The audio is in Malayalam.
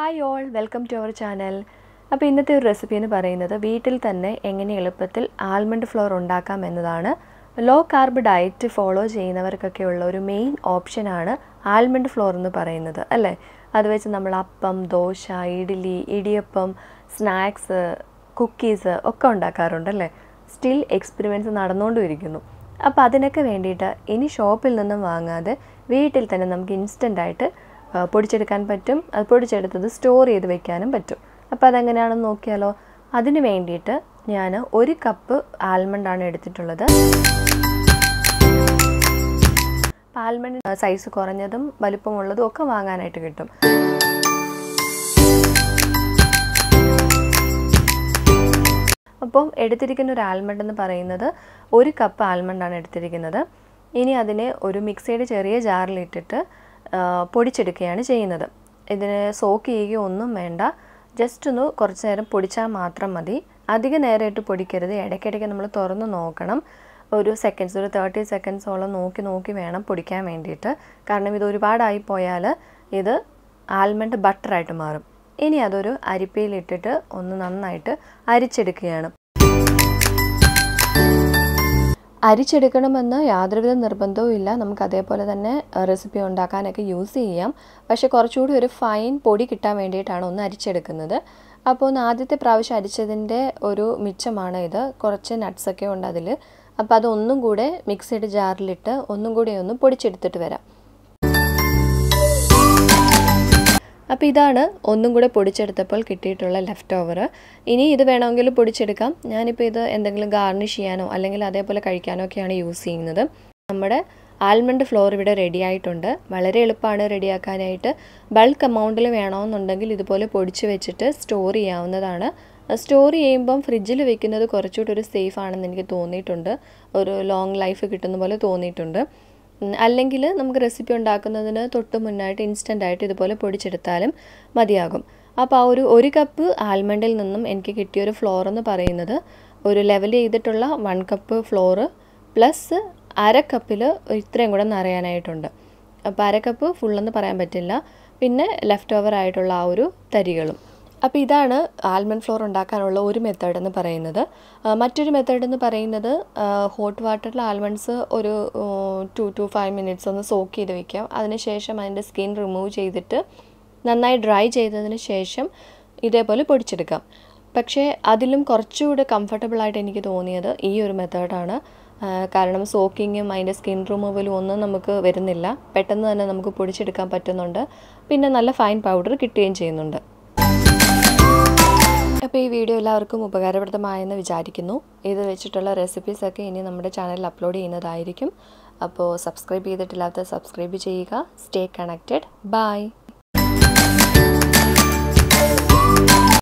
hi all welcome to our channel അപ്പോൾ ഇന്നത്തെ ഒരു റെസിപ്പി എന്ന് പറയുന്നത് വീട്ടിൽ തന്നെ എങ്ങനെ എളുപ്പത്തിൽ ആൽമണ്ട് ഫ്ലോർ ഉണ്ടാക്കാം എന്നതാണ് ലോ കാർബ് ഡയറ്റ് ഫോളോ ചെയ്യുന്നവർക്കൊക്കെ ഉള്ള ഒരു മെയിൻ ഓപ്ഷനാണ് ആൽമണ്ട് ഫ്ലോർ എന്ന് പറയുന്നത് അല്ലേ അത് വെച്ച് നമ്മൾ അപ്പം ദോശ ഇഡ്ഡലി ഇടിയപ്പം സ്നാക്സ് കുക്കീസ് ഒക്കെ ഉണ്ടാക്കാറുണ്ടല്ലേ സ്റ്റിൽ എക്സ്പെരിമെൻറ്റ്സ് നടന്നുകൊണ്ടും ഇരിക്കുന്നു അപ്പോൾ അതിനൊക്കെ വേണ്ടിയിട്ട് ഇനി ഷോപ്പിൽ നിന്നും വാങ്ങാതെ വീട്ടിൽ തന്നെ നമുക്ക് ഇൻസ്റ്റൻ്റായിട്ട് പൊടിച്ചെടുക്കാൻ പറ്റും അത് പൊടിച്ചെടുത്തത് സ്റ്റോർ ചെയ്ത് വെക്കാനും പറ്റും അപ്പോൾ അതെങ്ങനെയാണെന്ന് നോക്കിയാലോ അതിന് വേണ്ടിയിട്ട് ഞാൻ ഒരു കപ്പ് ആൽമണ്ടാണ് എടുത്തിട്ടുള്ളത് ആൽമണ്ട് സൈസ് കുറഞ്ഞതും വലുപ്പമുള്ളതും ഒക്കെ വാങ്ങാനായിട്ട് കിട്ടും അപ്പോൾ എടുത്തിരിക്കുന്ന ഒരു ആൽമണ്ട് എന്ന് പറയുന്നത് ഒരു കപ്പ് ആൽമണ്ടാണ് എടുത്തിരിക്കുന്നത് ഇനി അതിനെ ഒരു മിക്സിയുടെ ചെറിയ ജാറിലിട്ടിട്ട് പൊടിച്ചെടുക്കുകയാണ് ചെയ്യുന്നത് ഇതിന് സോക്ക് ചെയ്യുകയോ ഒന്നും വേണ്ട ജസ്റ്റ് ഒന്ന് കുറച്ച് നേരം പൊടിച്ചാൽ മാത്രം മതി അധിക നേരമായിട്ട് പൊടിക്കരുത് ഇടയ്ക്കിടയ്ക്ക് നമ്മൾ തുറന്ന് നോക്കണം ഒരു സെക്കൻഡ്സ് ഒരു തേർട്ടി സെക്കൻഡ്സോളം നോക്കി നോക്കി വേണം പൊടിക്കാൻ വേണ്ടിയിട്ട് കാരണം ഇത് ഒരുപാടായി പോയാൽ ഇത് ആൽമണ്ട് ബട്ടറായിട്ട് മാറും ഇനി അതൊരു അരിപ്പയിലിട്ടിട്ട് ഒന്ന് നന്നായിട്ട് അരിച്ചെടുക്കുകയാണ് അരിച്ചെടുക്കണമെന്ന് യാതൊരുവിധ നിർബന്ധവും ഇല്ല നമുക്ക് അതേപോലെ തന്നെ റെസിപ്പി ഉണ്ടാക്കാനൊക്കെ യൂസ് ചെയ്യാം പക്ഷേ കുറച്ചുകൂടി ഒരു ഫൈൻ പൊടി കിട്ടാൻ വേണ്ടിയിട്ടാണ് ഒന്ന് അരിച്ചെടുക്കുന്നത് അപ്പോൾ ഒന്ന് ആദ്യത്തെ പ്രാവശ്യം അരിച്ചതിൻ്റെ ഒരു മിച്ചമാണ് ഇത് കുറച്ച് നട്ട്സൊക്കെ ഉണ്ട് അതിൽ അപ്പോൾ അതൊന്നും കൂടെ മിക്സിയുടെ ജാറിലിട്ട് ഒന്നും കൂടി ഒന്ന് പൊടിച്ചെടുത്തിട്ട് വരാം അപ്പോൾ ഇതാണ് ഒന്നും കൂടെ പൊടിച്ചെടുത്തപ്പോൾ കിട്ടിയിട്ടുള്ള ലെഫ്റ്റ് ഓവർ ഇനി ഇത് വേണമെങ്കിൽ പൊടിച്ചെടുക്കാം ഞാനിപ്പോൾ ഇത് എന്തെങ്കിലും ഗാർണിഷ് ചെയ്യാനോ അല്ലെങ്കിൽ അതേപോലെ കഴിക്കാനോ ഒക്കെയാണ് യൂസ് ചെയ്യുന്നത് നമ്മുടെ ആൽമണ്ട് ഫ്ലോർ ഇവിടെ റെഡി ആയിട്ടുണ്ട് വളരെ എളുപ്പമാണ് റെഡിയാക്കാനായിട്ട് ബൾക്ക് എമൗണ്ടിൽ വേണമെന്നുണ്ടെങ്കിൽ ഇതുപോലെ പൊടിച്ച് വെച്ചിട്ട് സ്റ്റോർ ചെയ്യാവുന്നതാണ് സ്റ്റോർ ചെയ്യുമ്പം ഫ്രിഡ്ജിൽ വെക്കുന്നത് കുറച്ചുകൂടി ഒരു സേഫ് ആണെന്ന് എനിക്ക് തോന്നിയിട്ടുണ്ട് ഒരു ലോങ് ലൈഫ് കിട്ടുന്ന പോലെ തോന്നിയിട്ടുണ്ട് അല്ലെങ്കിൽ നമുക്ക് റെസിപ്പി ഉണ്ടാക്കുന്നതിന് തൊട്ട് മുന്നായിട്ട് ഇൻസ്റ്റൻ്റ് ആയിട്ട് ഇതുപോലെ പൊടിച്ചെടുത്താലും മതിയാകും അപ്പോൾ ആ ഒരു ഒരു കപ്പ് ആൽമണ്ടിൽ നിന്നും എനിക്ക് കിട്ടിയൊരു ഫ്ലോർ എന്ന് പറയുന്നത് ഒരു ലെവൽ ചെയ്തിട്ടുള്ള വൺ കപ്പ് ഫ്ലോറ് പ്ലസ് അര കപ്പിൽ ഇത്രയും കൂടെ നിറയാനായിട്ടുണ്ട് അപ്പോൾ അര കപ്പ് ഫുള്ളെന്ന് പറയാൻ പറ്റില്ല പിന്നെ ലെഫ്റ്റ് ഓവർ ആയിട്ടുള്ള ആ ഒരു തരികളും അപ്പോൾ ഇതാണ് ആൽമണ്ട് ഫ്ലോർ ഉണ്ടാക്കാനുള്ള ഒരു മെത്തേഡ് എന്ന് പറയുന്നത് മറ്റൊരു മെത്തേഡ് എന്ന് പറയുന്നത് ഹോട്ട് വാട്ടറിൽ ആൽമണ്ട്സ് ഒരു ടു ടു ഫൈവ് മിനിറ്റ്സ് ഒന്ന് സോക്ക് ചെയ്ത് വെക്കാം അതിനുശേഷം അതിൻ്റെ സ്കിൻ റിമൂവ് ചെയ്തിട്ട് നന്നായി ഡ്രൈ ചെയ്തതിന് ശേഷം ഇതേപോലെ പൊടിച്ചെടുക്കാം പക്ഷേ അതിലും കുറച്ചുകൂടെ കംഫർട്ടബിൾ ആയിട്ട് എനിക്ക് തോന്നിയത് ഈ ഒരു മെത്തേഡാണ് കാരണം സോക്കിങ്ങും അതിൻ്റെ സ്കിൻ റിമൂവലും ഒന്നും നമുക്ക് വരുന്നില്ല പെട്ടെന്ന് തന്നെ നമുക്ക് പൊടിച്ചെടുക്കാൻ പറ്റുന്നുണ്ട് പിന്നെ നല്ല ഫൈൻ പൗഡർ കിട്ടുകയും ചെയ്യുന്നുണ്ട് അപ്പോൾ ഈ വീഡിയോ എല്ലാവർക്കും ഉപകാരപ്രദമായെന്ന് വിചാരിക്കുന്നു ഇത് വെച്ചിട്ടുള്ള റെസിപ്പീസൊക്കെ ഇനി നമ്മുടെ ചാനലിൽ അപ്ലോഡ് ചെയ്യുന്നതായിരിക്കും അപ്പോൾ സബ്സ്ക്രൈബ് ചെയ്തിട്ടില്ലാത്ത സബ്സ്ക്രൈബ് ചെയ്യുക സ്റ്റേ കണക്റ്റഡ് ബൈ